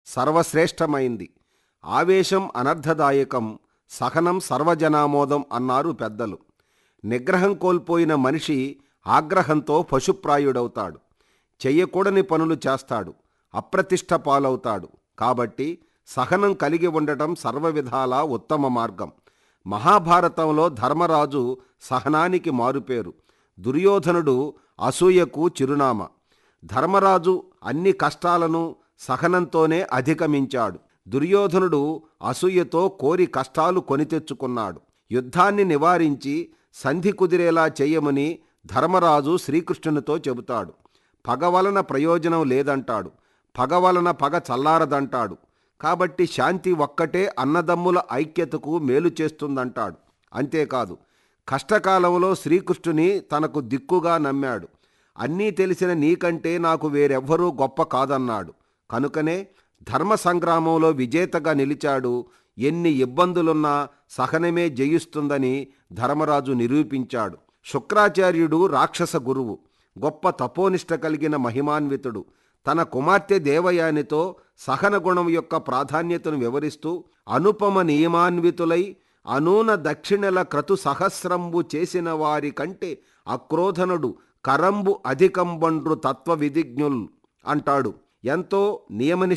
సర్వశ్రేష్టమైంది ఆవేశం అనర్థదాయకం సహనం సర్వజనామోదం అన్నారు పెద్దలు నిగ్రహం కోల్పోయిన మనిషి ఆగ్రహంతో పశుప్రాయుడవుతాడు చెయ్యకూడని పనులు చేస్తాడు అప్రతిష్ట పాలవుతాడు కాబట్టి సహనం కలిగి ఉండటం సర్వవిధాలా ఉత్తమ మార్గం మహాభారతంలో ధర్మరాజు సహనానికి మారుపేరు దుర్యోధనుడు అసూయకు చిరునామా ధర్మరాజు అన్ని కష్టాలను సహనంతోనే అధిగమించాడు దుర్యోధనుడు అసూయతో కోరి కష్టాలు కొని తెచ్చుకున్నాడు యుద్ధాన్ని నివారించి సంధి కుదిరేలా చెయ్యమని ధర్మరాజు శ్రీకృష్ణునితో చెబుతాడు పగ వలన ప్రయోజనం లేదంటాడు పగ వలన పగ చల్లారదంటాడు కాబట్టి శాంతి ఒక్కటే అన్నదమ్ముల ఐక్యతకు మేలు చేస్తుందంటాడు అంతేకాదు కష్టకాలంలో శ్రీకృష్ణుని తనకు దిక్కుగా నమ్మాడు అన్నీ తెలిసిన నీకంటే నాకు వేరెవ్వరూ గొప్ప కాదన్నాడు కనుకనే ధర్మ సంగ్రామంలో విజేతగా నిలిచాడు ఎన్ని ఇబ్బందులున్నా సహనమే జయిస్తుందని ధర్మరాజు నిరూపించాడు శుక్రాచార్యుడు రాక్షస గురువు గొప్ప తపోనిష్ట కలిగిన మహిమాన్వితుడు తన కుమార్తె దేవయానితో సహన గుణం యొక్క ప్రాధాన్యతను వివరిస్తూ అనుపమ నియమాన్వితులై అనూన దక్షిణల క్రతు సహస్రంబు చేసిన వారి కంటే అక్రోధనుడు కరంబు అధికంబండ్రు తత్వ విధిజ్ఞుల్ అంటాడు ఎంతో నియమనిష్ట